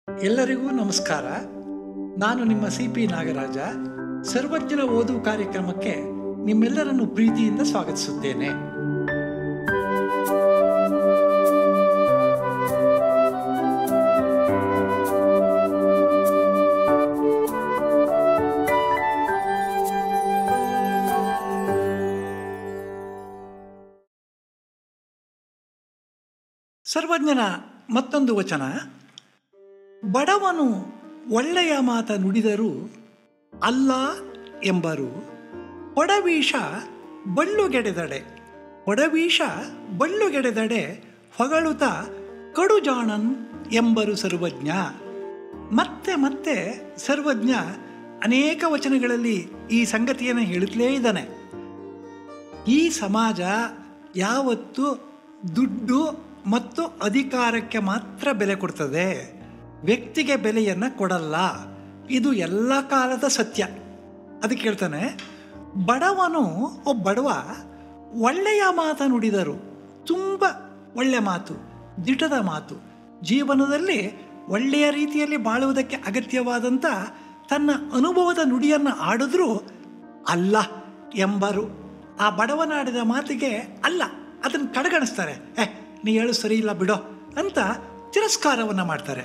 ಎಲ್ಲರಿಗೂ ನಮಸ್ಕಾರ ನಾನು ನಿಮ್ಮ ಸಿ ಪಿ ನಾಗರಾಜ ಸರ್ವಜ್ಞರ ಓದು ಕಾರ್ಯಕ್ರಮಕ್ಕೆ ನಿಮ್ಮೆಲ್ಲರನ್ನು ಪ್ರೀತಿಯಿಂದ ಸ್ವಾಗತಿಸುತ್ತೇನೆ ಸರ್ವಜ್ಞನ ಮತ್ತೊಂದು ವಚನ ಬಡವನು ಒಳ್ಳೆಯ ಮಾತ ನುಡಿದರೂ ಅಲ್ಲ ಎಂಬರು ಒಡವೀಶ ಬಳ್ಳುಗೆಡೆದಡೆ ಒಡವೀಶ ಬಳ್ಳುಗೆಡೆದಡೆ ಹೊಗಳುತ ಕಡುಜಾಣನ್ ಎಂಬರು ಸರ್ವಜ್ಞ ಮತ್ತೆ ಮತ್ತೆ ಸರ್ವಜ್ಞ ಅನೇಕ ವಚನಗಳಲ್ಲಿ ಈ ಸಂಗತಿಯನ್ನು ಹೇಳುತ್ತಲೇ ಇದ್ದಾನೆ ಈ ಸಮಾಜ ಯಾವತ್ತು ದುಡ್ಡು ಮತ್ತು ಅಧಿಕಾರಕ್ಕೆ ಮಾತ್ರ ಬೆಲೆ ಕೊಡ್ತದೆ ವ್ಯಕ್ತಿಗೆ ಬೆಲೆಯನ್ನು ಕೊಡಲ್ಲ ಇದು ಎಲ್ಲ ಕಾಲದ ಸತ್ಯ ಅದಕ್ಕೆ ಹೇಳ್ತಾನೆ ಬಡವನು ಒಬ್ಬ ಬಡವ ಒಳ್ಳೆಯ ಮಾತ ನುಡಿದರು ತುಂಬ ಒಳ್ಳೆಯ ಮಾತು ದಿಟದ ಮಾತು ಜೀವನದಲ್ಲಿ ಒಳ್ಳೆಯ ರೀತಿಯಲ್ಲಿ ಬಾಳುವುದಕ್ಕೆ ಅಗತ್ಯವಾದಂಥ ತನ್ನ ಅನುಭವದ ನುಡಿಯನ್ನು ಆಡಿದ್ರೂ ಅಲ್ಲ ಎಂಬರು ಆ ಬಡವನಾಡಿದ ಮಾತಿಗೆ ಅಲ್ಲ ಅದನ್ನು ಕಡೆಗಣಿಸ್ತಾರೆ ಏ ನೀ ಹೇಳು ಸರಿ ಇಲ್ಲ ಬಿಡೋ ಅಂತ ತಿರಸ್ಕಾರವನ್ನು ಮಾಡ್ತಾರೆ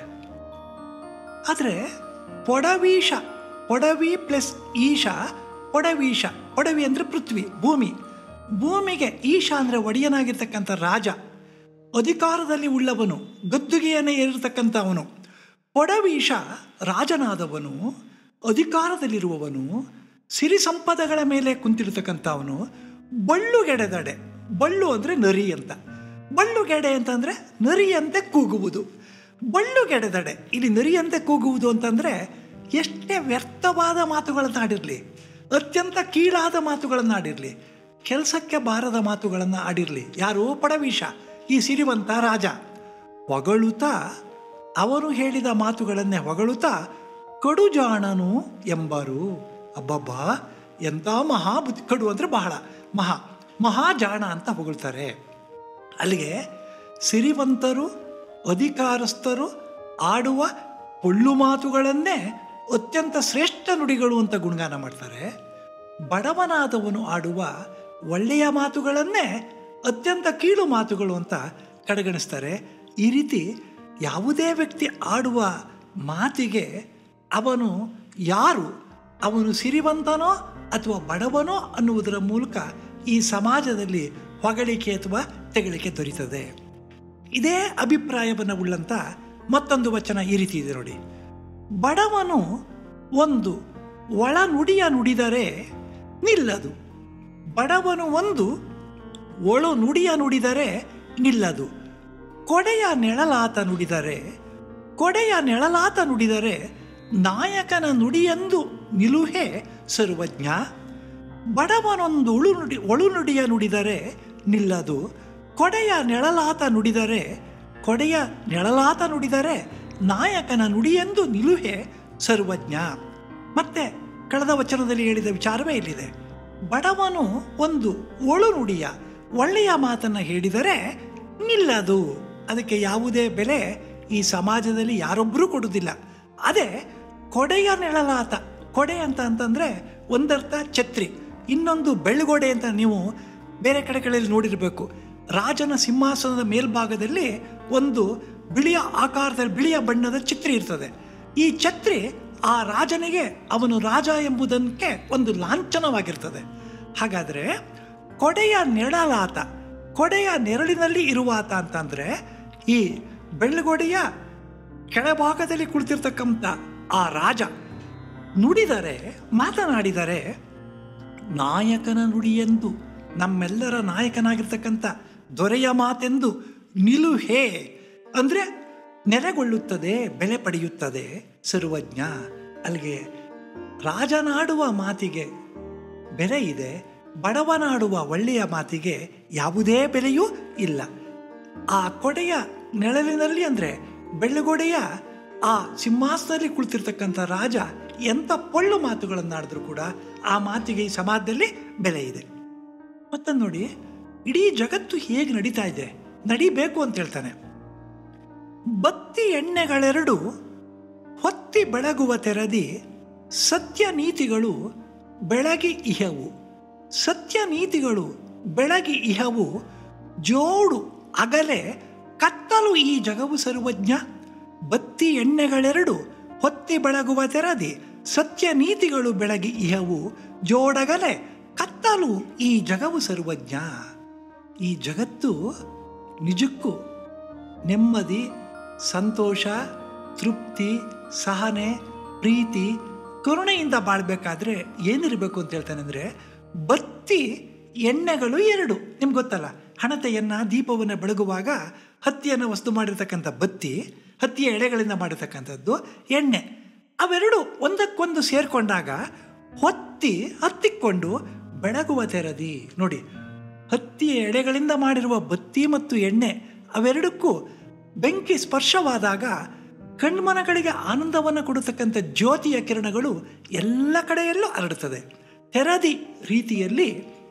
ಆದರೆ ಪೊಡವೀಶ ಪೊಡವಿ ಪ್ಲಸ್ ಈಶ ಪೊಡವೀಶ ಪೊಡವಿ ಅಂದರೆ ಪೃಥ್ವಿ ಭೂಮಿ ಭೂಮಿಗೆ ಈಶ ಅಂದರೆ ಒಡೆಯನಾಗಿರ್ತಕ್ಕಂಥ ರಾಜ ಅಧಿಕಾರದಲ್ಲಿ ಉಳ್ಳವನು ಗದ್ದುಗೆಯನ್ನೇ ಏರಿರ್ತಕ್ಕಂಥವನು ಪೊಡವೀಶ ರಾಜನಾದವನು ಅಧಿಕಾರದಲ್ಲಿರುವವನು ಸಿರಿ ಸಂಪದಗಳ ಮೇಲೆ ಕುಂತಿರ್ತಕ್ಕಂಥವನು ಬಳ್ಳುಗೆಡೆದಡೆ ಬಳ್ಳು ಅಂದರೆ ನರಿ ಅಂತ ಬಳ್ಳುಗೆಡೆ ಅಂತಂದರೆ ನರಿಯಂತೆ ಕೂಗುವುದು ಬಳ್ಳುಗೆಡೆದಡೆ ಇಲ್ಲಿ ನರಿಯಂತೆ ಕೂಗುವುದು ಅಂತಂದರೆ ಎಷ್ಟೇ ವ್ಯರ್ಥವಾದ ಮಾತುಗಳನ್ನಾಡಿರಲಿ ಅತ್ಯಂತ ಕೀಳಾದ ಮಾತುಗಳನ್ನಾಡಿರಲಿ ಕೆಲಸಕ್ಕೆ ಬಾರದ ಮಾತುಗಳನ್ನು ಆಡಿರಲಿ ಯಾರೋ ಪಡವೀಶ ಈ ಸಿರಿವಂತ ರಾಜ ಹೊಗಳುತ್ತಾ ಅವನು ಹೇಳಿದ ಮಾತುಗಳನ್ನೇ ಹೊಗಳುತ್ತಾ ಕಡುಜಾಣನು ಎಂಬರು ಅಬ್ಬಬ್ಬ ಎಂಥ ಮಹಾ ಬುದ್ಧಿ ಕಡು ಅಂದರೆ ಬಹಳ ಮಹಾ ಮಹಾಜಾಣ ಅಂತ ಹೊಗಳ್ತಾರೆ ಅಲ್ಲಿಗೆ ಸಿರಿವಂತರು ಅಧಿಕಾರಸ್ಥರು ಆಡುವ ಪೊಳ್ಳು ಮಾತುಗಳನ್ನೇ ಅತ್ಯಂತ ಶ್ರೇಷ್ಠ ನುಡಿಗಳು ಅಂತ ಗುಣಗಾನ ಮಾಡ್ತಾರೆ ಬಡವನಾದವನು ಆಡುವ ಒಳ್ಳೆಯ ಮಾತುಗಳನ್ನೇ ಅತ್ಯಂತ ಕೀಳು ಮಾತುಗಳು ಅಂತ ಕಡೆಗಣಿಸ್ತಾರೆ ಈ ರೀತಿ ಯಾವುದೇ ವ್ಯಕ್ತಿ ಆಡುವ ಮಾತಿಗೆ ಅವನು ಯಾರು ಅವನು ಸಿರಿವಂತನೋ ಅಥವಾ ಬಡವನೋ ಅನ್ನುವುದರ ಮೂಲಕ ಈ ಸಮಾಜದಲ್ಲಿ ಹೊಗಳಿಕೆ ಅಥವಾ ತೆಗಳಿಕೆ ದೊರೀತದೆ ಇದೇ ಅಭಿಪ್ರಾಯವನ್ನು ಉಳ್ಳಂತ ಮತ್ತೊಂದು ವಚನ ಈ ರೀತಿ ಇದೆ ನೋಡಿ ಬಡವನು ಒಂದು ಒಳ ನುಡಿಯ ನುಡಿದರೆ ನಿಲ್ಲದು ಬಡವನು ಒಂದು ಒಳು ನುಡಿಯ ನುಡಿದರೆ ನಿಲ್ಲದು ಕೊಡೆಯ ನೆಳಲಾತ ನುಡಿದರೆ ಕೊಡೆಯ ನೆಳಲಾತ ನುಡಿದರೆ ನಾಯಕನ ನುಡಿಯೆಂದು ನಿಲುಹೆ ಸರ್ವಜ್ಞ ಬಡವನೊಂದು ಉಳು ನುಡಿ ಒಳು ನುಡಿಯ ನುಡಿದರೆ ನಿಲ್ಲದು ಕೊಡೆಯ ನೆಳಲಾತ ನುಡಿದರೆ ಕೊಡೆಯ ನೆಳಲಾತ ನುಡಿದರೆ ನಾಯಕನ ನುಡಿಯೆಂದು ನಿಲುಹೆ ಸರ್ವಜ್ಞ ಮತ್ತೆ ಕಳೆದ ವಚನದಲ್ಲಿ ಹೇಳಿದ ವಿಚಾರವೇ ಇಲ್ಲಿದೆ ಬಡವನು ಒಂದು ಒಳು ನುಡಿಯ ಒಳ್ಳೆಯ ಮಾತನ್ನು ಹೇಳಿದರೆ ನಿಲ್ಲದು ಅದಕ್ಕೆ ಯಾವುದೇ ಬೆಲೆ ಈ ಸಮಾಜದಲ್ಲಿ ಯಾರೊಬ್ಬರೂ ಕೊಡುವುದಿಲ್ಲ ಅದೇ ಕೊಡೆಯ ನೆಳಲಾತ ಕೊಡೆ ಅಂತ ಅಂತಂದರೆ ಒಂದರ್ಥ ಛತ್ರಿ ಇನ್ನೊಂದು ಬೆಳ್ಳುಗೋಡೆ ಅಂತ ನೀವು ಬೇರೆ ಕಡೆಗಳಲ್ಲಿ ನೋಡಿರಬೇಕು ರಾಜನ ಸಿಂಹಾಸನದ ಮೇಲ್ಭಾಗದಲ್ಲಿ ಒಂದು ಬಿಳಿಯ ಆಕಾರದಲ್ಲಿ ಬಿಳಿಯ ಬಣ್ಣದ ಛತ್ರಿ ಇರ್ತದೆ ಈ ಛತ್ರಿ ಆ ರಾಜನಿಗೆ ಅವನು ರಾಜ ಎಂಬುದಕ್ಕೆ ಒಂದು ಲಾಂಛನವಾಗಿರ್ತದೆ ಹಾಗಾದರೆ ಕೊಡೆಯ ನೆರಳಾತ ಕೊಡೆಯ ನೆರಳಿನಲ್ಲಿ ಇರುವಾತ ಅಂತಂದರೆ ಈ ಬೆಳ್ಳುಗೋಡೆಯ ಕೆಳಭಾಗದಲ್ಲಿ ಕುಳಿತಿರ್ತಕ್ಕಂಥ ಆ ರಾಜ ನುಡಿದರೆ ಮಾತನಾಡಿದರೆ ನಾಯಕನ ನುಡಿಯೆಂದು ನಮ್ಮೆಲ್ಲರ ನಾಯಕನಾಗಿರ್ತಕ್ಕಂಥ ದೊರೆಯ ಮಾತೆಂದು ನಿಲುಹೇ ಅಂದರೆ ನೆಲೆಗೊಳ್ಳುತ್ತದೆ ಬೆಲೆ ಪಡೆಯುತ್ತದೆ ಸರ್ವಜ್ಞ ಅಲ್ಲಿಗೆ ರಾಜನಾಡುವ ಮಾತಿಗೆ ಬೆಲೆ ಇದೆ ಬಡವನಾಡುವ ಒಳ್ಳೆಯ ಮಾತಿಗೆ ಯಾವುದೇ ಬೆಲೆಯೂ ಇಲ್ಲ ಆ ಕೊಡೆಯ ನೆಳಲಿನಲ್ಲಿ ಅಂದರೆ ಬೆಳ್ಳುಗೋಡೆಯ ಆ ಸಿಂಹಾಸನದಲ್ಲಿ ಕುಳಿತಿರ್ತಕ್ಕಂಥ ರಾಜ ಎಂಥ ಪೊಳ್ಳು ಮಾತುಗಳನ್ನಾಡಿದ್ರೂ ಕೂಡ ಆ ಮಾತಿಗೆ ಈ ಸಮಾಜದಲ್ಲಿ ಬೆಲೆ ಇದೆ ಮತ್ತೊಂದು ನೋಡಿ ಇಡೀ ಜಗತ್ತು ಹೇಗೆ ನಡೀತಾ ಇದೆ ನಡಿಬೇಕು ಅಂತ ಹೇಳ್ತಾನೆ ಬತ್ತಿ ಎಣ್ಣೆಗಳೆರಡು ಹೊತ್ತಿ ಬೆಳಗುವ ತೆರದಿ ಸತ್ಯ ನೀತಿಗಳು ಬೆಳಗಿ ಇಹವು ಸತ್ಯ ನೀತಿಗಳು ಬೆಳಗಿ ಇಹವು ಜೋಡು ಅಗಲೆ ಕತ್ತಲು ಈ ಜಗವು ಸರ್ವಜ್ಞ ಬತ್ತಿ ಎಣ್ಣೆಗಳೆರಡು ಹೊತ್ತಿ ಬೆಳಗುವ ತೆರದಿ ಸತ್ಯ ನೀತಿಗಳು ಬೆಳಗಿ ಇಹವು ಜೋಡಗಲೆ ಕತ್ತಲು ಈ ಜಗವು ಸರ್ವಜ್ಞ ಈ ಜಗತ್ತು ನಿಜಕ್ಕೂ ನೆಮ್ಮದಿ ಸಂತೋಷ ತೃಪ್ತಿ ಸಹನೆ ಪ್ರೀತಿ ಕರುಣೆಯಿಂದ ಬಾಳ್ಬೇಕಾದ್ರೆ ಏನಿರಬೇಕು ಅಂತ ಹೇಳ್ತಾನೆ ಅಂದರೆ ಬತ್ತಿ ಎಣ್ಣೆಗಳು ಎರಡು ನಿಮ್ಗೆ ಗೊತ್ತಲ್ಲ ಹಣತೆಯನ್ನು ದೀಪವನ್ನು ಬೆಳಗುವಾಗ ಹತ್ತಿಯನ್ನು ವಸ್ತು ಮಾಡಿರ್ತಕ್ಕಂಥ ಬತ್ತಿ ಹತ್ತಿಯ ಎಳೆಗಳಿಂದ ಮಾಡಿರ್ತಕ್ಕಂಥದ್ದು ಎಣ್ಣೆ ಅವೆರಡು ಒಂದಕ್ಕೊಂದು ಸೇರಿಕೊಂಡಾಗ ಹೊತ್ತಿ ಹತ್ತಿಕೊಂಡು ಬೆಳಗುವ ತೆರದಿ ನೋಡಿ ಹತ್ತಿಯ ಎಳೆಗಳಿಂದ ಮಾಡಿರುವ ಬತ್ತಿ ಮತ್ತು ಎಣ್ಣೆ ಅವೆರಡಕ್ಕೂ ಬೆಂಕಿ ಸ್ಪರ್ಶವಾದಾಗ ಕಣ್ಮನಗಳಿಗೆ ಆನಂದವನ್ನು ಕೊಡತಕ್ಕಂಥ ಜ್ಯೋತಿಯ ಕಿರಣಗಳು ಎಲ್ಲ ಕಡೆಯಲ್ಲೂ ಹರಡುತ್ತದೆ ತೆರದಿ ರೀತಿಯಲ್ಲಿ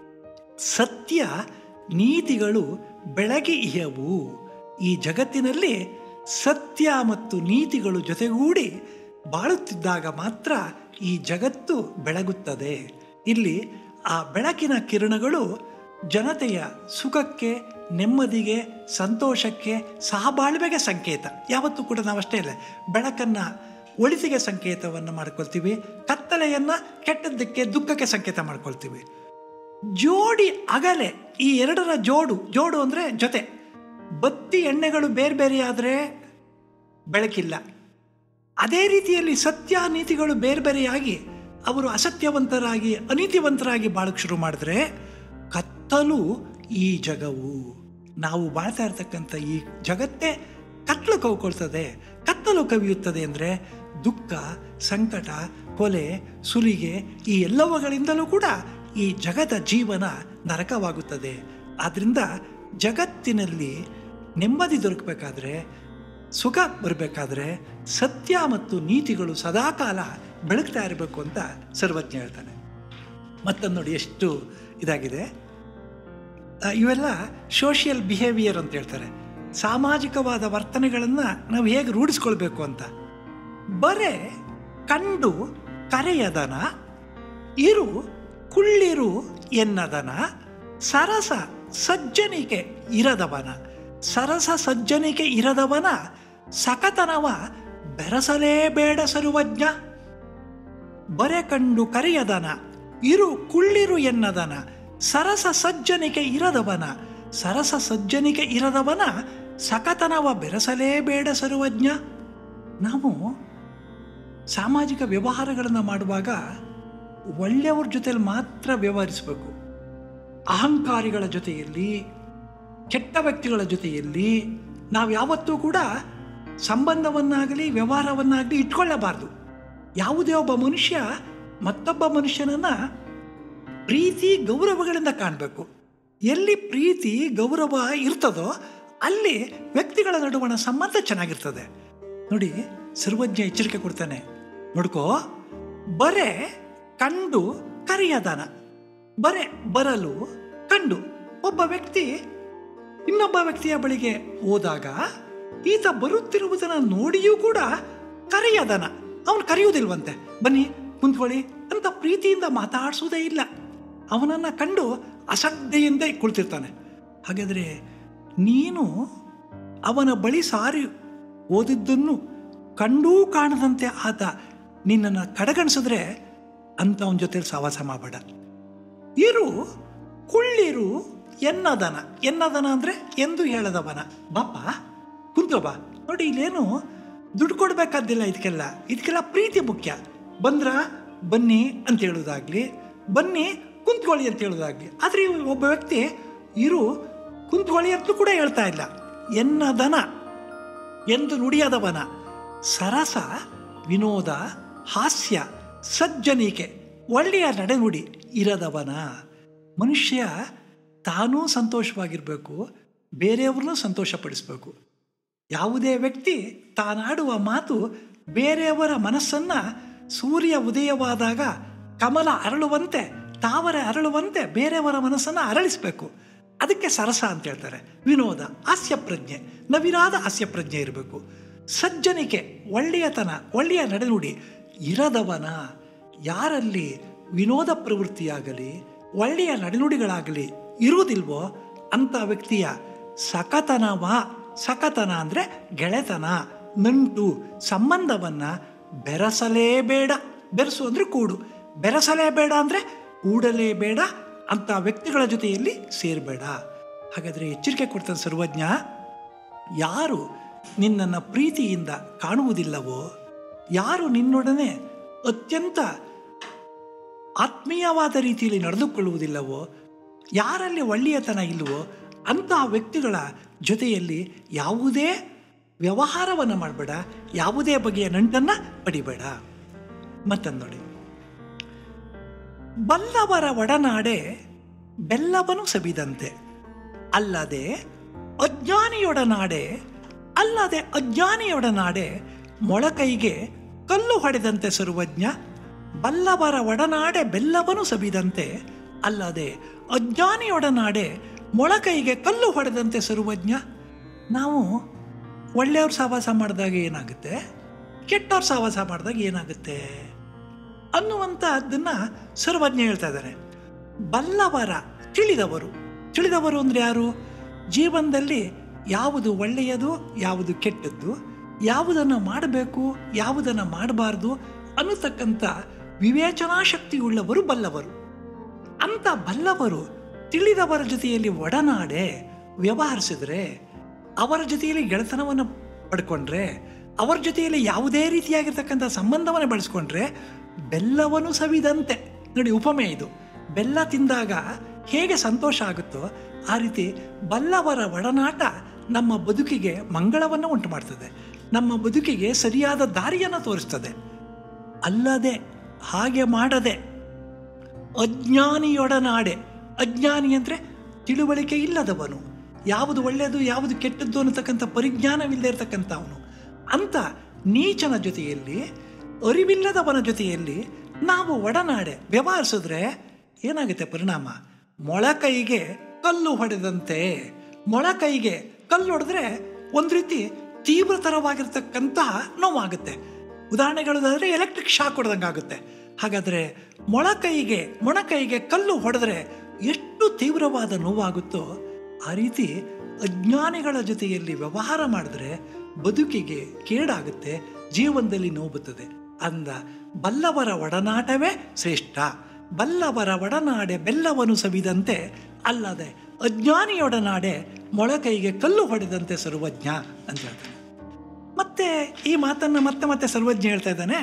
ಸತ್ಯ ನೀತಿಗಳು ಬೆಳಗಿ ಇಹವು ಈ ಜಗತ್ತಿನಲ್ಲಿ ಸತ್ಯ ಮತ್ತು ನೀತಿಗಳು ಜೊತೆಗೂಡಿ ಬಾಳುತ್ತಿದ್ದಾಗ ಮಾತ್ರ ಈ ಜಗತ್ತು ಬೆಳಗುತ್ತದೆ ಇಲ್ಲಿ ಆ ಬೆಳಕಿನ ಕಿರಣಗಳು ಜನತೆಯ ಸುಖಕ್ಕೆ ನೆಮ್ಮದಿಗೆ ಸಂತೋಷಕ್ಕೆ ಸಹಬಾಳ್ವೆಗೆ ಸಂಕೇತ ಯಾವತ್ತೂ ಕೂಡ ನಾವಷ್ಟೇ ಇಲ್ಲ ಬೆಳಕನ್ನು ಒಳಿತಿಗೆ ಸಂಕೇತವನ್ನು ಮಾಡ್ಕೊಳ್ತೀವಿ ಕತ್ತಲೆಯನ್ನು ಕೆಟ್ಟದ್ದಕ್ಕೆ ದುಃಖಕ್ಕೆ ಸಂಕೇತ ಮಾಡ್ಕೊಳ್ತೀವಿ ಜೋಡಿ ಅಗಲೆ ಈ ಎರಡರ ಜೋಡು ಜೋಡು ಅಂದರೆ ಜೊತೆ ಬತ್ತಿ ಎಣ್ಣೆಗಳು ಬೇರೆ ಬೇರೆ ಆದರೆ ಬೆಳಕಿಲ್ಲ ಅದೇ ರೀತಿಯಲ್ಲಿ ಸತ್ಯ ನೀತಿಗಳು ಬೇರೆ ಬೇರೆಯಾಗಿ ಅವರು ಅಸತ್ಯವಂತರಾಗಿ ಅನೀತಿವಂತರಾಗಿ ಬಾಳಕ್ಕೆ ಶುರು ಮಾಡಿದ್ರೆ ಕತ್ತಲು ಈ ಜಗವು ನಾವು ಬಾಳ್ತಾ ಇರ್ತಕ್ಕಂಥ ಈ ಜಗತ್ತೇ ಕತ್ತಲು ಕವ್ಕೊಳ್ತದೆ ಕತ್ತಲು ಕವಿಯುತ್ತದೆ ಅಂದರೆ ದುಃಖ ಸಂಕಟ ಕೊಲೆ ಸುಲಿಗೆ ಈ ಎಲ್ಲವುಗಳಿಂದಲೂ ಕೂಡ ಈ ಜಗದ ಜೀವನ ನರಕವಾಗುತ್ತದೆ ಆದ್ದರಿಂದ ಜಗತ್ತಿನಲ್ಲಿ ನೆಮ್ಮದಿ ದೊರಕಬೇಕಾದ್ರೆ ಸುಖ ಬರಬೇಕಾದ್ರೆ ಸತ್ಯ ಮತ್ತು ನೀತಿಗಳು ಸದಾಕಾಲ ಬೆಳಗ್ತಾ ಇರಬೇಕು ಅಂತ ಸರ್ವಜ್ಞ ಹೇಳ್ತಾನೆ ಮತ್ತೊಂದು ನೋಡಿ ಎಷ್ಟು ಇದಾಗಿದೆ ಆ, ಇವೆಲ್ಲ ಸೋಷಿಯಲ್ ಬಿಹೇವಿಯರ್ ಅಂತ ಹೇಳ್ತಾರೆ ಸಾಮಾಜಿಕವಾದ ವರ್ತನೆಗಳನ್ನು ನಾವು ಹೇಗೆ ರೂಢಿಸ್ಕೊಳ್ಬೇಕು ಅಂತ ಬರೆ ಕಂಡು ಕರೆಯದನ ಇರು ಕುಳ್ಳಿರು ಎನ್ನದನ ಸರಸ ಸಜ್ಜನಿಕೆ ಇರದವನ ಸರಸ ಸಜ್ಜನಿಕೆ ಇರದವನ ಸಕತನವ ಬೆರಸಲೇಬೇಡ ಸರ್ವಜ್ಞ ಬರೆ ಕಂಡು ಕರೆಯದನ ಇರು ಕುಳ್ಳಿರು ಎನ್ನದನ ಸರಸ ಸಜ್ಜನಿಕೆ ಇರದವನ ಸರಸ ಸಜ್ಜನಿಕೆ ಇರದವನ ಸಕತನವ ಬೆರೆಸಲೇಬೇಡ ಸರ್ವಜ್ಞ ನಾವು ಸಾಮಾಜಿಕ ವ್ಯವಹಾರಗಳನ್ನು ಮಾಡುವಾಗ ಒಳ್ಳೆಯವ್ರ ಜೊತೆಲಿ ಮಾತ್ರ ವ್ಯವಹರಿಸಬೇಕು ಅಹಂಕಾರಿಗಳ ಜೊತೆಯಲ್ಲಿ ಕೆಟ್ಟ ವ್ಯಕ್ತಿಗಳ ಜೊತೆಯಲ್ಲಿ ನಾವು ಯಾವತ್ತೂ ಕೂಡ ಸಂಬಂಧವನ್ನಾಗಲಿ ವ್ಯವಹಾರವನ್ನಾಗಲಿ ಇಟ್ಕೊಳ್ಳಬಾರ್ದು ಯಾವುದೇ ಒಬ್ಬ ಮನುಷ್ಯ ಮತ್ತೊಬ್ಬ ಮನುಷ್ಯನನ್ನು ಪ್ರೀತಿ ಗೌರವಗಳಿಂದ ಕಾಣಬೇಕು ಎಲ್ಲಿ ಪ್ರೀತಿ ಗೌರವ ಇರ್ತದೋ ಅಲ್ಲಿ ವ್ಯಕ್ತಿಗಳ ನಡುವಣ ಸಂಬಂಧ ಚೆನ್ನಾಗಿರ್ತದೆ ನೋಡಿ ಸರ್ವಜ್ಞ ಎಚ್ಚರಿಕೆ ಕೊಡ್ತಾನೆ ನೋಡ್ಕೋ ಬರೆ ಕಂಡು ಕರೆಯದಾನ ಬರೆ ಬರಲು ಕಂಡು ಒಬ್ಬ ವ್ಯಕ್ತಿ ಇನ್ನೊಬ್ಬ ವ್ಯಕ್ತಿಯ ಬಳಿಗೆ ಹೋದಾಗ ಈತ ಬರುತ್ತಿರುವುದನ್ನು ನೋಡಿಯೂ ಕೂಡ ಕರೆಯದನ ಅವನು ಕರೆಯುವುದಿಲ್ವಂತೆ ಬನ್ನಿ ಕುಂತ್ಕೊಳ್ಳಿ ಅಂತ ಪ್ರೀತಿಯಿಂದ ಮಾತಾಡಿಸುವುದೇ ಇಲ್ಲ ಅವನನ್ನು ಕಂಡು ಅಸಡ್ಡೆಯಿಂದ ಕುಳಿತಿರ್ತಾನೆ ಹಾಗಾದರೆ ನೀನು ಅವನ ಬಳಿ ಸಾರಿ ಓದಿದ್ದನ್ನು ಕಂಡೂ ಕಾಣದಂತೆ ಆತ ನಿನ್ನನ್ನು ಕಡೆಗಣಿಸಿದ್ರೆ ಅಂತ ಅವನ ಜೊತೆ ಸಹವಾಸ ಮಾಡಬೇಡ ಇರು ಕುಳ್ಳಿರು ಎನ್ನದನ ಎನ್ನದನ ಅಂದರೆ ಎಂದು ಹೇಳದವನ ಬಾಪ ಕುಂತ್ಕೋ ಬಾ ನೋಡಿ ಇಲ್ಲೇನು ದುಡ್ಡು ಕೊಡಬೇಕಾದ್ದಿಲ್ಲ ಇದಕ್ಕೆಲ್ಲ ಇದಕ್ಕೆಲ್ಲ ಪ್ರೀತಿ ಮುಖ್ಯ ಬಂದ್ರ ಬನ್ನಿ ಅಂತ ಹೇಳೋದಾಗ್ಲಿ ಬನ್ನಿ ಕುಂತ್ಕೊಳ್ಳಿ ಅಂತ ಹೇಳೋದಾಗ್ಲಿ ಆದರೆ ಇವ ಒಬ್ಬ ವ್ಯಕ್ತಿ ಇರು ಕುಂತ್ಕೊಳ್ಳಿ ಅಂತಲೂ ಕೂಡ ಹೇಳ್ತಾ ಇಲ್ಲ ಎನ್ನದನ ಎಂದು ನುಡಿಯದವನ ಸರಸ ವಿನೋದ ಹಾಸ್ಯ ಸಜ್ಜನಿಕೆ ಒಳ್ಳೆಯ ನಡೆನುಡಿ ಇರದವನ ಮನುಷ್ಯ ತಾನೂ ಸಂತೋಷವಾಗಿರಬೇಕು ಬೇರೆಯವ್ರನ್ನೂ ಸಂತೋಷಪಡಿಸಬೇಕು ಯಾವುದೇ ವ್ಯಕ್ತಿ ತಾನಾಡುವ ಮಾತು ಬೇರೆಯವರ ಮನಸ್ಸನ್ನು ಸೂರ್ಯ ಉದಯವಾದಾಗ ಕಮಲ ಅರಳುವಂತೆ ತಾವರೆ ಅರಳುವಂತೆ ಬೇರೆಯವರ ಮನಸ್ಸನ್ನು ಅರಳಿಸಬೇಕು ಅದಕ್ಕೆ ಸರಸ ಅಂತ ಹೇಳ್ತಾರೆ ವಿನೋದ ಹಾಸ್ಯ ಪ್ರಜ್ಞೆ ನವಿರಾದ ಹಾಸ್ಯ ಪ್ರಜ್ಞೆ ಇರಬೇಕು ಸಜ್ಜನಿಕೆ ಒಳ್ಳೆಯತನ ಒಳ್ಳೆಯ ನಡೆನುಡಿ ಇರದವನ ಯಾರಲ್ಲಿ ವಿನೋದ ಪ್ರವೃತ್ತಿಯಾಗಲಿ ಒಳ್ಳೆಯ ನಡೆನುಡಿಗಳಾಗಲಿ ಇರುವುದಿಲ್ವೋ ಅಂಥ ವ್ಯಕ್ತಿಯ ಸಕತನವ ಸಕತನ ಅಂದರೆ ಗೆಳೆತನ ನಂಟು ಸಂಬಂಧವನ್ನು ಬೆರೆಸಲೇಬೇಡ ಬೆರೆಸು ಅಂದರೆ ಕೂಡು ಬೆರೆಸಲೇಬೇಡ ಅಂದರೆ ಕೂಡಲೇಬೇಡ ಅಂಥ ವ್ಯಕ್ತಿಗಳ ಜೊತೆಯಲ್ಲಿ ಸೇರಬೇಡ ಹಾಗಾದರೆ ಎಚ್ಚರಿಕೆ ಕೊಡ್ತಾನೆ ಸರ್ವಜ್ಞ ಯಾರು ನಿನ್ನನ್ನು ಪ್ರೀತಿಯಿಂದ ಕಾಣುವುದಿಲ್ಲವೋ ಯಾರು ನಿನ್ನೊಡನೆ ಅತ್ಯಂತ ಆತ್ಮೀಯವಾದ ರೀತಿಯಲ್ಲಿ ನಡೆದುಕೊಳ್ಳುವುದಿಲ್ಲವೋ ಯಾರಲ್ಲಿ ಒಳ್ಳೆಯತನ ಇಲ್ಲವೋ ಅಂತಹ ವ್ಯಕ್ತಿಗಳ ಜೊತೆಯಲ್ಲಿ ಯಾವುದೇ ವ್ಯವಹಾರವನ್ನು ಮಾಡಬೇಡ ಯಾವುದೇ ಬಗೆಯ ನಂಟನ್ನು ಪಡಿಬೇಡ ಮತ್ತೊಂದು ನೋಡಿ ಬಲ್ಲವರ ಒಡನಾಡೆ ಬೆಲ್ಲವನು ಸಬಿದಂತೆ ಅಲ್ಲದೆ ಅಜ್ಞಾನಿಯೊಡನಾಡೆ ಅಲ್ಲದೆ ಅಜ್ಞಾನಿಯೊಡನಾಡೆ ಮೊಳಕೈಗೆ ಕಲ್ಲು ಹೊಡೆದಂತೆ ಸರ್ವಜ್ಞ ಬಲ್ಲವರ ಒಡನಾಡೆ ಬೆಲ್ಲವನು ಸಬಿದಂತೆ ಅಲ್ಲದೆ ಅಜ್ಞಾನಿಯೊಡನಾಡೆ ಮೊಳಕೈಗೆ ಕಲ್ಲು ಹೊಡೆದಂತೆ ಸರ್ವಜ್ಞ ನಾವು ಒಳ್ಳೆಯವ್ರ ಸಹವಾಸ ಮಾಡಿದಾಗ ಏನಾಗುತ್ತೆ ಕೆಟ್ಟವ್ರ ಸಹವಾಸ ಮಾಡಿದಾಗ ಏನಾಗುತ್ತೆ ಅನ್ನುವಂಥದ್ದನ್ನು ಸರ್ವಜ್ಞ ಹೇಳ್ತಾ ಇದ್ದಾರೆ ಬಲ್ಲವರ ತಿಳಿದವರು ತಿಳಿದವರು ಅಂದರೆ ಯಾರು ಜೀವನದಲ್ಲಿ ಯಾವುದು ಒಳ್ಳೆಯದು ಯಾವುದು ಕೆಟ್ಟದ್ದು ಯಾವುದನ್ನು ಮಾಡಬೇಕು ಯಾವುದನ್ನು ಮಾಡಬಾರ್ದು ಅನ್ನತಕ್ಕಂಥ ವಿವೇಚನಾ ಶಕ್ತಿಯುಳ್ಳವರು ಬಲ್ಲವರು ಅಂಥ ಬಲ್ಲವರು ತಿಳಿದವರ ಜೊತೆಯಲ್ಲಿ ಒಡನಾಡೆ ವ್ಯವಹರಿಸಿದ್ರೆ ಅವರ ಜೊತೆಯಲ್ಲಿ ಗೆಳೆತನವನ್ನು ಪಡ್ಕೊಂಡ್ರೆ ಅವರ ಜೊತೆಯಲ್ಲಿ ಯಾವುದೇ ರೀತಿಯಾಗಿರ್ತಕ್ಕಂಥ ಸಂಬಂಧವನ್ನು ಬೆಳೆಸ್ಕೊಂಡ್ರೆ ಬೆಲ್ಲವನ್ನು ಸವಿದಂತೆ ನೋಡಿ ಉಪಮೆ ಇದು ಬೆಲ್ಲ ತಿಂದಾಗ ಹೇಗೆ ಸಂತೋಷ ಆಗುತ್ತೋ ಆ ರೀತಿ ಬಲ್ಲವರ ಒಡನಾಟ ನಮ್ಮ ಬದುಕಿಗೆ ಮಂಗಳವನ್ನು ಉಂಟು ಮಾಡ್ತದೆ ನಮ್ಮ ಬದುಕಿಗೆ ಸರಿಯಾದ ದಾರಿಯನ್ನು ತೋರಿಸ್ತದೆ ಅಲ್ಲದೆ ಹಾಗೆ ಮಾಡದೆ ಅಜ್ಞಾನಿಯೊಡನಾಡೆ ಅಜ್ಞಾನಿ ಅಂದರೆ ತಿಳುವಳಿಕೆ ಇಲ್ಲದವನು ಯಾವುದು ಒಳ್ಳೆಯದು ಯಾವುದು ಕೆಟ್ಟದ್ದು ಅನ್ನತಕ್ಕಂಥ ಪರಿಜ್ಞಾನವಿಲ್ಲದೆ ಇರತಕ್ಕಂಥವನು ಅಂತ ನೀಚನ ಜೊತೆಯಲ್ಲಿ ಅರಿವಿಲ್ಲದವನ ಜೊತೆಯಲ್ಲಿ ನಾವು ಒಡನಾಡೆ ವ್ಯವಹರಿಸಿದ್ರೆ ಏನಾಗುತ್ತೆ ಪರಿಣಾಮ ಮೊಳಕೈಗೆ ಕಲ್ಲು ಹೊಡೆದಂತೆ ಮೊಳಕೈಗೆ ಕಲ್ಲು ಹೊಡೆದ್ರೆ ಒಂದು ರೀತಿ ತೀವ್ರತರವಾಗಿರ್ತಕ್ಕಂತಹ ನೋವಾಗುತ್ತೆ ಉದಾಹರಣೆಗಳಾದರೆ ಎಲೆಕ್ಟ್ರಿಕ್ ಶಾಕ್ ಹೊಡೆದಂಗೆ ಆಗುತ್ತೆ ಹಾಗಾದರೆ ಮೊಳಕೈಗೆ ಮೊಣಕೈಗೆ ಕಲ್ಲು ಹೊಡೆದ್ರೆ ಎಷ್ಟು ತೀವ್ರವಾದ ನೋವಾಗುತ್ತೋ ಆ ರೀತಿ ಅಜ್ಞಾನಿಗಳ ಜೊತೆಯಲ್ಲಿ ವ್ಯವಹಾರ ಮಾಡಿದ್ರೆ ಬದುಕಿಗೆ ಕೇಡಾಗುತ್ತೆ ಜೀವನದಲ್ಲಿ ನೋವುತ್ತದೆ ಅಂದ ಬಲ್ಲವರ ಒಡನಾಟವೇ ಶ್ರೇಷ್ಠ ಬಲ್ಲವರ ಒಡನಾಡೆ ಬೆಲ್ಲವನ್ನು ಸವಿದಂತೆ ಅಲ್ಲದೆ ಅಜ್ಞಾನಿಯೊಡನಾಡೆ ಮೊಳಕೈಗೆ ಕಲ್ಲು ಹೊಡೆದಂತೆ ಸರ್ವಜ್ಞ ಅಂತ ಹೇಳ್ತಾನೆ ಮತ್ತೆ ಈ ಮಾತನ್ನು ಮತ್ತೆ ಮತ್ತೆ ಸರ್ವಜ್ಞ ಹೇಳ್ತಾ ಇದ್ದಾನೆ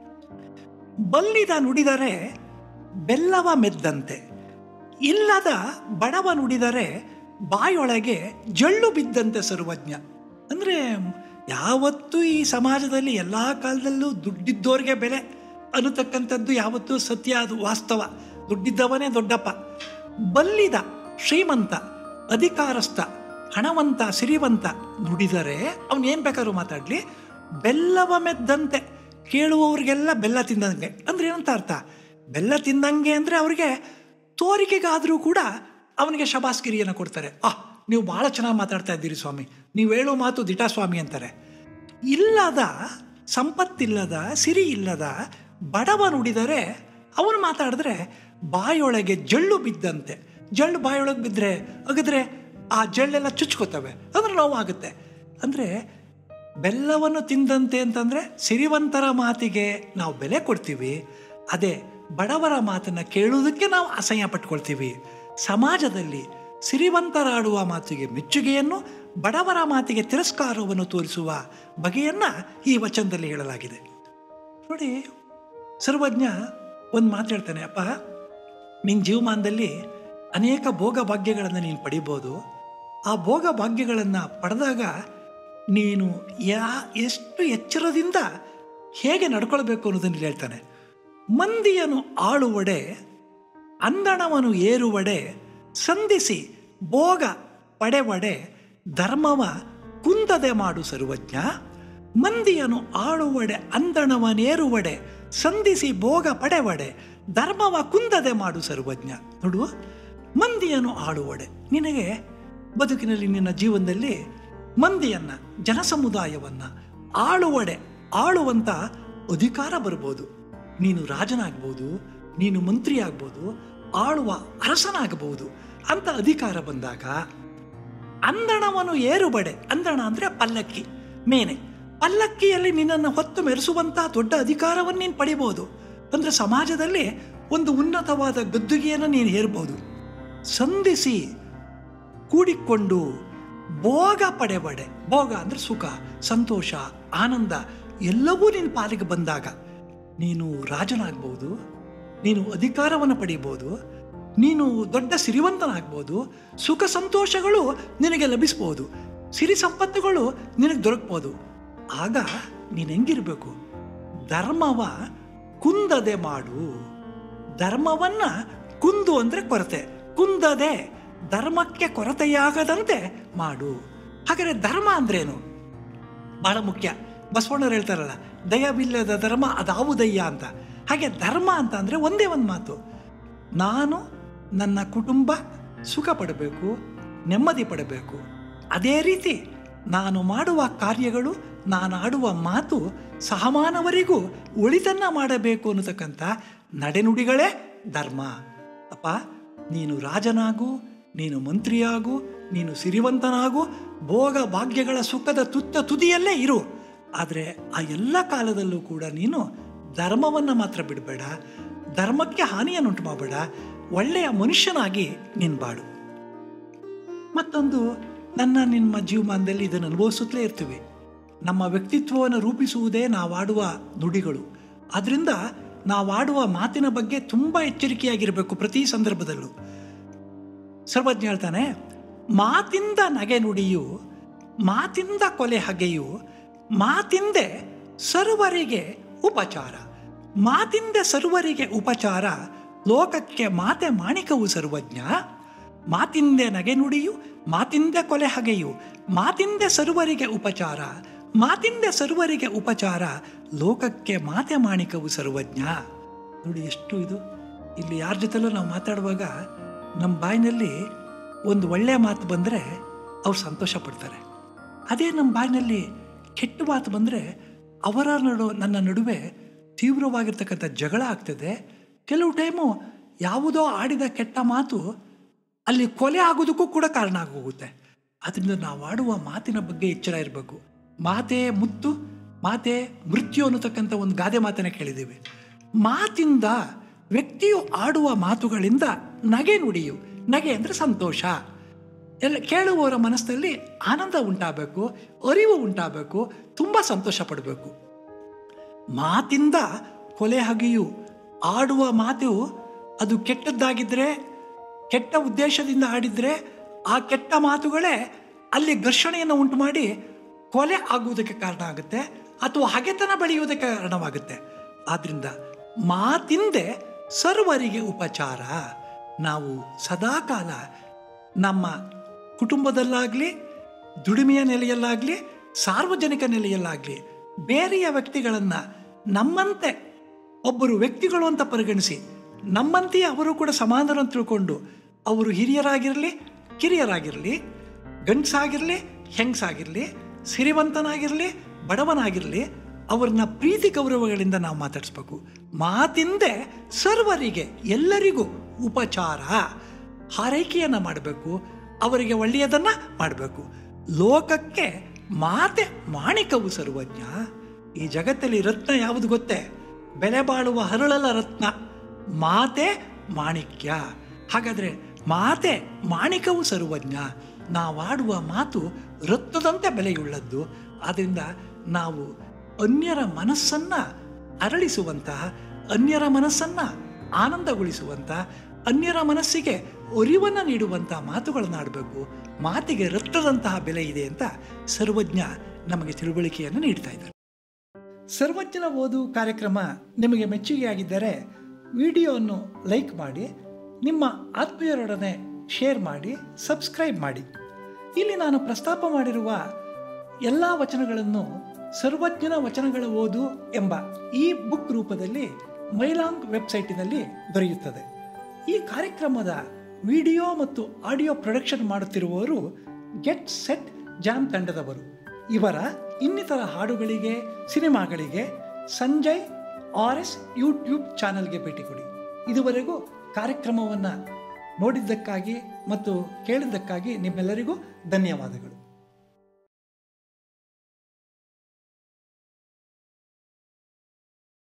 ಬಲ್ಲಿದ ನುಡಿದರೆ ಬೆಲ್ಲವ ಮೆದ್ದಂತೆ ಇಲ್ಲದ ಬಡವ ನುಡಿದರೆ ಬಾಯೊಳಗೆ ಜಳ್ಳು ಬಿದ್ದಂತೆ ಸರ್ವಜ್ಞ ಅಂದರೆ ಯಾವತ್ತೂ ಈ ಸಮಾಜದಲ್ಲಿ ಎಲ್ಲ ಕಾಲದಲ್ಲೂ ದುಡ್ಡಿದ್ದೋರಿಗೆ ಬೆಲೆ ಅನ್ನತಕ್ಕಂಥದ್ದು ಯಾವತ್ತೂ ಸತ್ಯ ಅದು ವಾಸ್ತವ ದುಡ್ಡಿದ್ದವನೇ ದೊಡ್ಡಪ್ಪ ಬಲ್ಲಿದ ಶ್ರೀಮಂತ ಅಧಿಕಾರಸ್ಥ ಹಣವಂತ ಸಿರಿವಂತ ನುಡಿದರೆ ಅವನು ಏನು ಬೇಕಾದ್ರೂ ಮಾತಾಡಲಿ ಬೆಲ್ಲವ ಮೆದ್ದಂತೆ ಕೇಳುವವ್ರಿಗೆಲ್ಲ ಬೆಲ್ಲ ತಿಂದಂಗೆ ಅಂದ್ರೆ ಏನಂತ ಅರ್ಥ ಬೆಲ್ಲ ತಿಂದಂಗೆ ಅಂದರೆ ಅವ್ರಿಗೆ ತೋರಿಕೆಗಾದರೂ ಕೂಡ ಅವನಿಗೆ ಶಬಾಸ್ಗಿರಿಯನ್ನು ಕೊಡ್ತಾರೆ ಆ ನೀವು ಭಾಳ ಚೆನ್ನಾಗಿ ಮಾತಾಡ್ತಾ ಇದ್ದೀರಿ ಸ್ವಾಮಿ ನೀವು ಹೇಳೋ ಮಾತು ದಿಟ ಸ್ವಾಮಿ ಅಂತಾರೆ ಇಲ್ಲದ ಸಂಪತ್ತಿಲ್ಲದ ಸಿರಿ ಇಲ್ಲದ ಬಡವ ನುಡಿದರೆ ಅವನು ಮಾತಾಡಿದ್ರೆ ಬಾಯೊಳಗೆ ಜಳ್ಳು ಬಿದ್ದಂತೆ ಜಳ್ಳು ಬಾಯೊಳಗೆ ಬಿದ್ದರೆ ಅಗದ್ರೆ ಆ ಜಳ್ಳೆಲ್ಲ ಚುಚ್ಕೋತವೆ ಅಂದ್ರೆ ನೋವಾಗುತ್ತೆ ಅಂದರೆ ಬೆಲ್ಲವನ್ನು ತಿಂದಂತೆ ಅಂತಂದರೆ ಸಿರಿವಂತರ ಮಾತಿಗೆ ನಾವು ಬೆಲೆ ಕೊಡ್ತೀವಿ ಅದೇ ಬಡವರ ಮಾತನ್ನು ಕೇಳುವುದಕ್ಕೆ ನಾವು ಅಸಹ್ಯ ಪಟ್ಕೊಳ್ತೀವಿ ಸಮಾಜದಲ್ಲಿ ಸಿರಿವಂತರಾಡುವ ಮಾತಿಗೆ ಮೆಚ್ಚುಗೆಯನ್ನು ಬಡವರ ಮಾತಿಗೆ ತಿರಸ್ಕಾರವನ್ನು ತೋರಿಸುವ ಬಗೆಯನ್ನು ಈ ವಚನದಲ್ಲಿ ಹೇಳಲಾಗಿದೆ ನೋಡಿ ಸರ್ವಜ್ಞ ಒಂದು ಮಾತು ಹೇಳ್ತಾನೆ ಅಪ್ಪ ನಿನ್ನ ಜೀವಮಾನದಲ್ಲಿ ಅನೇಕ ಭೋಗ ಭಾಗ್ಯಗಳನ್ನು ನೀನು ಪಡಿಬೋದು ಆ ಭೋಗ ಭಾಗ್ಯಗಳನ್ನು ಪಡೆದಾಗ ನೀನು ಯಾ ಎಷ್ಟು ಎಚ್ಚರದಿಂದ ಹೇಗೆ ನಡ್ಕೊಳ್ಬೇಕು ಅನ್ನೋದನ್ನು ಹೇಳ್ತಾನೆ ಮಂದಿಯನ್ನು ಆಳುವಡೆ ಅಂದಣವನು ಏರುವಡೆ ಸಂಧಿಸಿ ಭೋಗ ಪಡೆವಡೆ ಧರ್ಮವ ಕುಂದದೆ ಮಾಡು ಸರ್ವಜ್ಞ ಮಂದಿಯನ್ನು ಆಳುವಡೆ ಅಂದಣವನೇರುವಡೆ ಸಂಧಿಸಿ ಭೋಗ ಪಡೆವಡೆ ಧರ್ಮವ ಕುಂದದೆ ಮಾಡು ಸರ್ವಜ್ಞ ನೋಡು ಮಂದಿಯನ್ನು ಆಳುವಡೆ ನಿನಗೆ ಬದುಕಿನಲ್ಲಿ ನಿನ್ನ ಜೀವನದಲ್ಲಿ ಮಂದಿಯನ್ನು ಜನಸಮುದಾಯವನ್ನು ಆಳುವಡೆ ಆಳುವಂಥ ಅಧಿಕಾರ ಬರ್ಬೋದು ನೀನು ರಾಜನಾಗ್ಬೋದು ನೀನು ಮಂತ್ರಿ ಆಗ್ಬೋದು ಆಳುವ ಅರಸನಾಗಬಹುದು ಅಂತ ಅಧಿಕಾರ ಬಂದಾಗ ಅಂದಣವನು ಏರುಬಡೆ ಅಂದಣ ಅಂದರೆ ಪಲ್ಲಕ್ಕಿ ಮೇನೆ ಪಲ್ಲಕ್ಕಿಯಲ್ಲಿ ನಿನ್ನನ್ನು ಹೊತ್ತು ಮೆರೆಸುವಂಥ ದೊಡ್ಡ ಅಧಿಕಾರವನ್ನು ನೀನು ಪಡಿಬೋದು ಅಂದರೆ ಸಮಾಜದಲ್ಲಿ ಒಂದು ಉನ್ನತವಾದ ಗದ್ದುಗೆಯನ್ನು ನೀನು ಹೇರ್ಬೋದು ಸಂಧಿಸಿ ಕೂಡಿಕೊಂಡು ಭೋಗ ಪಡೆಬಡೆ ಭೋಗ ಅಂದರೆ ಸುಖ ಸಂತೋಷ ಆನಂದ ಎಲ್ಲವೂ ನಿನ್ನ ಪಾಲಿಗೆ ಬಂದಾಗ ನೀನು ರಾಜನಾಗ್ಬೋದು ನೀನು ಅಧಿಕಾರವನ್ನು ಪಡೀಬೋದು ನೀನು ದೊಡ್ಡ ಸಿರಿವಂತನಾಗ್ಬೋದು ಸುಖ ಸಂತೋಷಗಳು ನಿನಗೆ ಲಭಿಸ್ಬೋದು ಸಿರಿ ಸಂಪತ್ತುಗಳು ನಿನಗೆ ದೊರಕ್ಬೋದು ಆಗ ನೀನು ಹೆಂಗಿರಬೇಕು ಧರ್ಮವ ಕುಂದದೆ ಮಾಡು ಧರ್ಮವನ್ನ ಕುಂದು ಅಂದರೆ ಕೊರತೆ ಕುಂದದೆ ಧರ್ಮಕ್ಕೆ ಕೊರತೆಯಾಗದಂತೆ ಮಾಡು ಹಾಗಾದರೆ ಧರ್ಮ ಅಂದ್ರೇನು ಬಹಳ ಮುಖ್ಯ ಬಸವಣ್ಣವ್ರು ಹೇಳ್ತಾರಲ್ಲ ದಯವಿಲ್ಲದ ಧರ್ಮ ಅದಾವುದಯ್ಯ ಅಂತ ಹಾಗೆ ಧರ್ಮ ಅಂತ ಅಂದರೆ ಒಂದೇ ಒಂದು ಮಾತು ನಾನು ನನ್ನ ಕುಟುಂಬ ಸುಖ ಪಡಬೇಕು ನೆಮ್ಮದಿ ಪಡಬೇಕು ಅದೇ ರೀತಿ ನಾನು ಮಾಡುವ ಕಾರ್ಯಗಳು ನಾನು ಆಡುವ ಮಾತು ಸಹಮಾನವರಿಗೂ ಒಳಿತನ್ನ ಮಾಡಬೇಕು ಅನ್ನತಕ್ಕಂಥ ನಡೆನುಡಿಗಳೇ ಧರ್ಮ ಅಪ್ಪ ನೀನು ರಾಜನಾಗು ನೀನು ಮಂತ್ರಿಯಾಗು ನೀನು ಸಿರಿವಂತನಾಗು ಭೋಗ ಭಾಗ್ಯಗಳ ಸುಖದ ತುತ್ತ ತುದಿಯಲ್ಲೇ ಇರು ಆದರೆ ಆ ಎಲ್ಲ ಕಾಲದಲ್ಲೂ ಕೂಡ ನೀನು ಧರ್ಮವನ್ನು ಮಾತ್ರ ಬಿಡಬೇಡ ಧರ್ಮಕ್ಕೆ ಹಾನಿಯನ್ನುಂಟು ಮಾಡಬೇಡ ಒಳ್ಳೆಯ ಮನುಷ್ಯನಾಗಿ ನೀನು ಬಾಳು ಮತ್ತೊಂದು ನನ್ನ ನಿಮ್ಮ ಜೀವಮಾನದಲ್ಲಿ ಇದನ್ನು ಅನುಭವಿಸುತ್ತಲೇ ಇರ್ತೀವಿ ನಮ್ಮ ವ್ಯಕ್ತಿತ್ವವನ್ನು ರೂಪಿಸುವುದೇ ನಾವಾಡುವ ನುಡಿಗಳು ಆದ್ದರಿಂದ ನಾವಾಡುವ ಮಾತಿನ ಬಗ್ಗೆ ತುಂಬ ಎಚ್ಚರಿಕೆಯಾಗಿರಬೇಕು ಪ್ರತಿ ಸಂದರ್ಭದಲ್ಲೂ ಸರ್ವಜ್ಞ ಹೇಳ್ತಾನೆ ಮಾತಿಂದ ನಗೆ ನುಡಿಯು ಮಾತಿಂದ ಕೊಲೆ ಹಗೆಯು ಮಾತಿಂದೆ ಸರ್ವರಿಗೆ ಉಪಚಾರ ಮಾತಿಂದೆ ಸರ್ವರಿಗೆ ಉಪಚಾರ ಲೋಕಕ್ಕೆ ಮಾತೆ ಮಾಣಿಕವು ಸರ್ವಜ್ಞ ಮಾತಿಂದೆ ನಗೆ ನುಡಿಯು ಮಾತಿಂದೆ ಕೊಲೆ ಹಗೆಯು ಮಾತಿಂದೆ ಸರ್ವರಿಗೆ ಉಪಚಾರ ಮಾತಿಂದೆ ಸರ್ವರಿಗೆ ಉಪಚಾರ ಲೋಕಕ್ಕೆ ಮಾತೆ ಮಾಣಿಕವು ಸರ್ವಜ್ಞ ನೋಡಿ ಎಷ್ಟು ಇದು ಇಲ್ಲಿ ಯಾರ ಜೊತೆಲೂ ನಾವು ಮಾತಾಡುವಾಗ ನಮ್ಮ ಬಾಯಿನಲ್ಲಿ ಒಂದು ಒಳ್ಳೆಯ ಮಾತು ಬಂದರೆ ಅವ್ರು ಸಂತೋಷ ಪಡ್ತಾರೆ ಅದೇ ನಮ್ಮ ಬಾಯಿನಲ್ಲಿ ಕೆಟ್ಟ ಮಾತು ಬಂದರೆ ಅವರ ನಡು ನನ್ನ ನಡುವೆ ತೀವ್ರವಾಗಿರ್ತಕ್ಕಂಥ ಜಗಳ ಆಗ್ತದೆ ಕೆಲವು ಟೈಮು ಯಾವುದೋ ಆಡಿದ ಕೆಟ್ಟ ಮಾತು ಅಲ್ಲಿ ಕೊಲೆ ಆಗೋದಕ್ಕೂ ಕೂಡ ಕಾರಣ ಆಗೋಗುತ್ತೆ ಅದರಿಂದ ನಾವು ಆಡುವ ಮಾತಿನ ಬಗ್ಗೆ ಎಚ್ಚರ ಇರಬೇಕು ಮಾತೇ ಮುತ್ತು ಮಾತೆ ಮೃತ್ಯು ಅನ್ನತಕ್ಕಂಥ ಒಂದು ಗಾದೆ ಮಾತನ್ನ ಕೇಳಿದ್ದೀವಿ ಮಾತಿಂದ ವ್ಯಕ್ತಿಯು ಆಡುವ ಮಾತುಗಳಿಂದ ನಗೆ ನುಡಿಯು ನಗೆ ಅಂದರೆ ಸಂತೋಷ ಎಲ್ಲ ಕೇಳುವವರ ಮನಸ್ಸಲ್ಲಿ ಆನಂದ ಉಂಟಾಗಬೇಕು ಅರಿವು ಉಂಟಾಗಬೇಕು ತುಂಬ ಸಂತೋಷ ಪಡಬೇಕು ಮಾತಿಂದ ಕೊಲೆ ಹಗೆಯು ಆಡುವ ಮಾತು ಅದು ಕೆಟ್ಟದ್ದಾಗಿದ್ದರೆ ಕೆಟ್ಟ ಉದ್ದೇಶದಿಂದ ಆಡಿದರೆ ಆ ಕೆಟ್ಟ ಮಾತುಗಳೇ ಅಲ್ಲಿ ಘರ್ಷಣೆಯನ್ನು ಉಂಟು ಮಾಡಿ ಕೊಲೆ ಆಗುವುದಕ್ಕೆ ಕಾರಣ ಆಗುತ್ತೆ ಅಥವಾ ಹಗೆತನ ಬೆಳೆಯುವುದಕ್ಕೆ ಕಾರಣವಾಗುತ್ತೆ ಆದ್ದರಿಂದ ಮಾತಿಂದೆ ಸರ್ವರಿಗೆ ಉಪಚಾರ ನಾವು ಸದಾಕಾಲ ನಮ್ಮ ಕುಟುಂಬದಲ್ಲಾಗಲಿ ದುಡಿಮೆಯ ನೆಲೆಯಲ್ಲಾಗಲಿ ಸಾರ್ವಜನಿಕ ನೆಲೆಯಲ್ಲಾಗಲಿ ಬೇರೆಯ ವ್ಯಕ್ತಿಗಳನ್ನು ನಮ್ಮಂತೆ ಒಬ್ಬರು ವ್ಯಕ್ತಿಗಳು ಅಂತ ಪರಿಗಣಿಸಿ ನಮ್ಮಂತೆಯೇ ಅವರು ಕೂಡ ಸಮಾನರು ಅಂತ ತಿಳ್ಕೊಂಡು ಅವರು ಹಿರಿಯರಾಗಿರಲಿ ಕಿರಿಯರಾಗಿರಲಿ ಗಂಡಸಾಗಿರಲಿ ಹೆಂಗಸಾಗಿರಲಿ ಸಿರಿವಂತನಾಗಿರಲಿ ಬಡವನಾಗಿರಲಿ ಅವ್ರನ್ನ ಪ್ರೀತಿ ಗೌರವಗಳಿಂದ ನಾವು ಮಾತಾಡಿಸ್ಬೇಕು ಮಾತಿಂದೆ ಸರ್ವರಿಗೆ ಎಲ್ಲರಿಗೂ ಉಪಚಾರ ಹಾರೈಕೆಯನ್ನು ಮಾಡಬೇಕು ಅವರಿಗೆ ಒಳ್ಳೆಯದನ್ನು ಮಾಡಬೇಕು ಲೋಕಕ್ಕೆ ಮಾತೆ ಮಾಣಿಕವು ಸರ್ವಜ್ಞ ಈ ಜಗತ್ತಲ್ಲಿ ರತ್ನ ಯಾವುದು ಗೊತ್ತೇ ಬೆಲೆ ಬಾಳುವ ಹರಳಲ ರತ್ನ ಮಾತೆ ಮಾಣಿಕ್ಯ ಹಾಗಾದರೆ ಮಾತೆ ಮಾಣಿಕವು ಸರ್ವಜ್ಞ ನಾವಾಡುವ ಮಾತು ರತ್ನದಂತೆ ಬೆಲೆಯುಳ್ಳದ್ದು ಆದ್ದರಿಂದ ನಾವು ಅನ್ಯರ ಮನಸ್ಸನ್ನು ಅರಳಿಸುವಂತಹ ಅನ್ಯರ ಮನಸ್ಸನ್ನು ಆನಂದಗೊಳಿಸುವಂಥ ಅನ್ಯರ ಮನಸ್ಸಿಗೆ ಒರಿವನ್ನು ನೀಡುವಂಥ ಮಾತುಗಳನ್ನು ಆಡಬೇಕು ಮಾತಿಗೆ ರಕ್ತದಂತಹ ಬೆಲೆ ಇದೆ ಅಂತ ಸರ್ವಜ್ಞ ನಮಗೆ ತಿಳುವಳಿಕೆಯನ್ನು ನೀಡ್ತಾ ಇದ್ದಾರೆ ಸರ್ವಜ್ಞನ ಓದು ಕಾರ್ಯಕ್ರಮ ನಿಮಗೆ ಮೆಚ್ಚುಗೆಯಾಗಿದ್ದರೆ ವಿಡಿಯೋವನ್ನು ಲೈಕ್ ಮಾಡಿ ನಿಮ್ಮ ಆತ್ಮೀಯರೊಡನೆ ಶೇರ್ ಮಾಡಿ ಸಬ್ಸ್ಕ್ರೈಬ್ ಮಾಡಿ ಇಲ್ಲಿ ನಾನು ಪ್ರಸ್ತಾಪ ಮಾಡಿರುವ ಎಲ್ಲ ವಚನಗಳನ್ನು ಸರ್ವಜ್ಞನ ವಚನಗಳ ಓದು ಎಂಬ ಈ ಬುಕ್ ರೂಪದಲ್ಲಿ ಮೈಲಾಂಗ್ ವೆಬ್ಸೈಟಿನಲ್ಲಿ ದೊರೆಯುತ್ತದೆ ಈ ಕಾರ್ಯಕ್ರಮದ ವಿಡಿಯೋ ಮತ್ತು ಆಡಿಯೋ ಪ್ರೊಡಕ್ಷನ್ ಮಾಡುತ್ತಿರುವವರು ಗೆಟ್ ಸೆಟ್ ಜಾಮ್ ತಂಡದವರು ಇವರ ಇನ್ನಿತರ ಹಾಡುಗಳಿಗೆ ಸಿನಿಮಾಗಳಿಗೆ ಸಂಜಯ್ ಆರ್ ಎಸ್ ಯೂಟ್ಯೂಬ್ ಚಾನಲ್ಗೆ ಭೇಟಿ ಕೊಡಿ ಇದುವರೆಗೂ ಕಾರ್ಯಕ್ರಮವನ್ನು ನೋಡಿದ್ದಕ್ಕಾಗಿ ಮತ್ತು ಕೇಳಿದ್ದಕ್ಕಾಗಿ ನಿಮ್ಮೆಲ್ಲರಿಗೂ ಧನ್ಯವಾದಗಳು